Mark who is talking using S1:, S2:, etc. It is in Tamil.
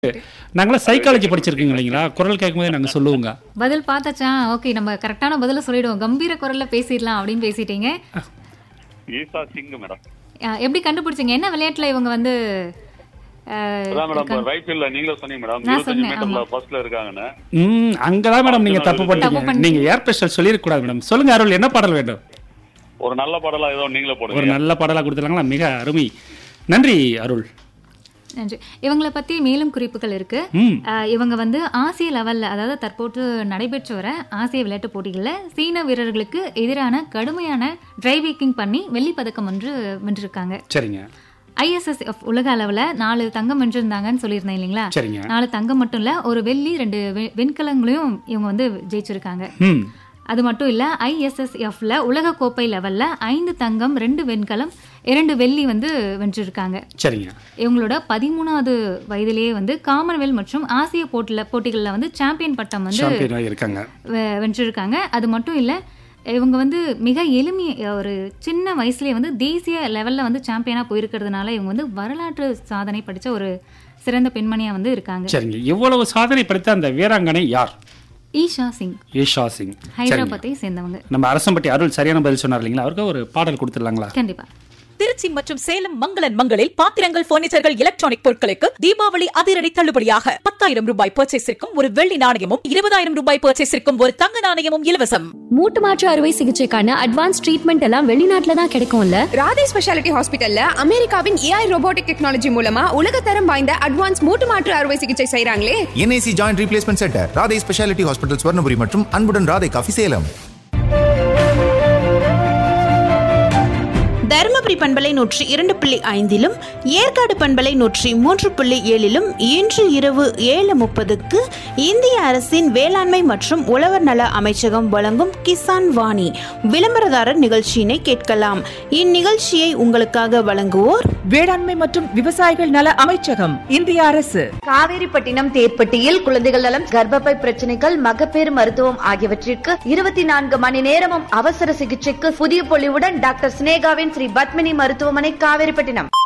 S1: நாங்களாம் சைக்காலஜி படிச்சிருக்கீங்க இல்லைங்களா குரல் கேட்கும்போதே நாங்கள் சொல்லுவோங்க
S2: பதில் பார்த்தாச்சா ஓகே நம்ம கரெக்டான பதில சொல்லிடுவோம் கம்பீர குரல்ல பேசிடலாம் அப்படின்னு பேசிட்டீங்க
S3: ஈசா சிங் மேடம்
S2: அஹ், எப்படி கண்டுபிடிச்சீங்க என்ன விளையாட்டுல இவங்க வந்து அஹ்,
S3: அதான் மேடம் ரைட் ஃபீல்ட்ல நீங்களே சொன்னீங்க மேடம்
S2: நான்
S3: இருபத்தஞ்சு
S2: சொன்னேன்,
S3: மீட்டர்ல
S2: ஆமா.
S3: ஃபர்ஸ்ட்ல இருக்காங்கன்னு
S1: ம் அங்கதான் மேடம் நீங்க தப்பு
S2: தப்பு
S1: பண்ணீங்க
S2: பண்ணீங்க.
S1: நீங்க ஏர் பிரஷர் சொல்லிடக்கூடாது மேடம் சொல்லுங்க அருள் என்ன பாடல் வேண்டும்
S3: ஒரு நல்ல பாடலா ஏதோ நீங்களே
S1: ஒரு
S3: போடுங்க
S1: நல்ல பாடலா கொடுத்துருங்களா மிக அருமை நன்றி அருள்
S2: நன்றி இவங்களை பத்தி மேலும் குறிப்புகள் இருக்கு
S1: ம்
S2: அஹ், இவங்க வந்து ஆசிய லெவல்ல அதாவது தற்போது நடைபெற்று வர ஆசிய விளையாட்டு போட்டிகளில் சீன வீரர்களுக்கு எதிரான கடுமையான டிரைவிக்கிங் பண்ணி வெள்ளி பதக்கம் ஒன்று வென்றிருக்காங்க
S1: சரிங்க
S2: ஐஎஸ்எஸ் உலக அளவுல நாலு தங்கம் வென்றிருந்தாங்கன்னு சொல்லியிருந்தேன் இல்லைங்களா
S1: சரிங்க
S2: நாலு தங்கம் மட்டும் இல்ல ஒரு வெள்ளி ரெண்டு வெ- வெண்கலங்களையும் இவங்க வந்து ஜெயிச்சிருக்காங்க
S1: ம்
S2: அது மட்டும் இல்ல ஐஎஸ்எஸ்எஃப்ல உலக கோப்பை லெவல்ல ஐந்து தங்கம் ரெண்டு வெண்கலம் இரண்டு வெள்ளி வந்து வென்றிருக்காங்க
S1: சரிங்க
S2: இவங்களோட பதிமூணாவது வயதிலேயே வந்து காமன்வெல்த் மற்றும் ஆசிய போட்டில போட்டிகளில் வந்து சாம்பியன் பட்டம் வந்து
S1: சாம்பியனாக இருக்காங்க
S2: வெ- வென்றிருக்காங்க அது மட்டும் இல்ல இவங்க வந்து மிக எளிமைய ஒரு சின்ன வயசுலயே வந்து தேசிய லெவல்ல வந்து சாம்பியனா போயிருக்கிறதுனால இவங்க வந்து வரலாற்று சாதனை படிச்ச ஒரு சிறந்த பெண்மணியா வந்து இருக்காங்க
S1: சரிங்க இவ்வளவு சாதனை படைத்த அந்த வீராங்கனை யார்
S2: ஈஷா சிங்
S1: ஈஷா சிங் சரிங்க
S2: ஹைதராபாத்தை சேர்ந்தவங்க
S1: நம்ம அரசம்பட்டி அருள் சரியான பதில் சொன்னார் இல்லைங்களா அவருக்கு ஒரு பாடல் கொடுத்துடலாங்களா
S2: கண்டிப்பா
S4: திருச்சி மற்றும் சேலம் மங்களன் மங்களில் பாத்திரங்கள் பர்னிச்சர்கள் எலக்ட்ரானிக் பொருட்களுக்கு தீபாவளி அதிரடி தள்ளுபடியாக பத்தாயிரம் ரூபாய் பர்ச்சேஸிற்கும் ஒரு வெள்ளி நாணயமும் இருபதாயிரம் ரூபாய் பர்ச்சேஸிற்கும் ஒரு தங்க நாணயமும் இலவசம்
S5: மூட்டு மாற்று அறுவை சிகிச்சைக்கான அட்வான்ஸ் ட்ரீட்மெண்ட் எல்லாம் வெளிநாட்டுல தான் கிடைக்கும்ல
S6: ராதே ஸ்பெஷாலிட்டி ஹாஸ்பிட்டல்ல அமெரிக்காவின் ஏஐ ரோபோட்டிக் டெக்னாலஜி மூலமா உலகத்தரம் வாய்ந்த அட்வான்ஸ் மூட்டு மாற்று அறுவை சிகிச்சை செய்றாங்களே
S7: NIC joint replacement centre Radhai speciality hospital Swarnapuri மற்றும் அன்புடன் ராதை காஃபி சேலம்
S8: தருமபுரி பண்பலை நூற்றி இரண்டு புள்ளி ஐந்திலும் ஏற்காடு பண்பலை நூற்றி மூன்று புள்ளி ஏழிலும் இன்று இரவு ஏழு முப்பதுக்கு இந்திய அரசின் வேளாண்மை மற்றும் உழவர் நல அமைச்சகம் வழங்கும் கிசான் வாணி விளம்பரதாரர் நிகழ்ச்சியினை கேட்கலாம் இந்நிகழ்ச்சியை உங்களுக்காக வழங்குவோர்
S9: வேளாண்மை மற்றும் விவசாயிகள் நல அமைச்சகம் இந்திய அரசு
S10: காவேரிப்பட்டினம் தேர்ப்பட்டியில் குழந்தைகள் நலம் கர்ப்பப்பை பிரச்சனைகள் மகப்பேறு மருத்துவம் ஆகியவற்றிற்கு இருபத்தி நான்கு மணி நேரமும் அவசர சிகிச்சைக்கு புதிய பொலிவுடன் டாக்டர் சினேகாவின் ஸ்ரீ பத்மினி மருத்துவமனை காவேரிப்பட்டினம்